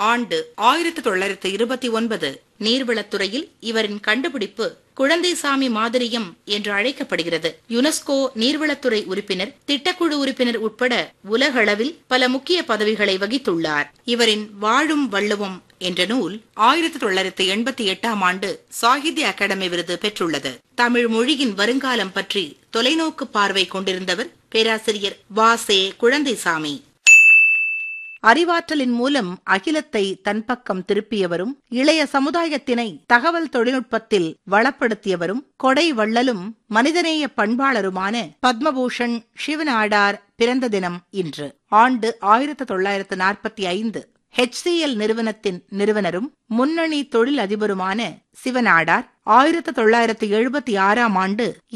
ஆண்டு ஆயிரத்தி தொள்ளாயிரத்து இருபத்தி ஒன்பது நீர்வளத்துறையில் இவரின் கண்டுபிடிப்பு குழந்தைசாமி மாதிரியம் என்று அழைக்கப்படுகிறது யுனெஸ்கோ நீர்வளத்துறை உறுப்பினர் திட்டக்குழு உறுப்பினர் உட்பட உலகளவில் பல முக்கிய பதவிகளை வகித்துள்ளார் இவரின் வாழும் வள்ளுவம் என்ற நூல் ஆயிரத்தி தொள்ளாயிரத்தி எண்பத்தி எட்டாம் ஆண்டு சாகித்ய அகாடமி விருது பெற்றுள்ளது தமிழ் மொழியின் வருங்காலம் பற்றி தொலைநோக்கு பார்வை கொண்டிருந்தவர் பேராசிரியர் வாசே குழந்தைசாமி அறிவாற்றலின் மூலம் அகிலத்தை தன் பக்கம் திருப்பியவரும் இளைய சமுதாயத்தினை தகவல் தொழில்நுட்பத்தில் வளப்படுத்தியவரும் கொடை வள்ளலும் மனிதநேய பண்பாளருமான பத்மபூஷன் சிவநாடார் பிறந்த தினம் இன்று ஆண்டு ஆயிரத்து தொள்ளாயிரத்து நாற்பத்தி ஐந்து ஹெச்சிஎல் நிறுவனத்தின் நிறுவனரும் முன்னணி தொழில் அதிபருமான சிவநாடார் ஆயிரத்து தொள்ளாயிரத்து எழுபத்தி ஆறாம் ஆண்டு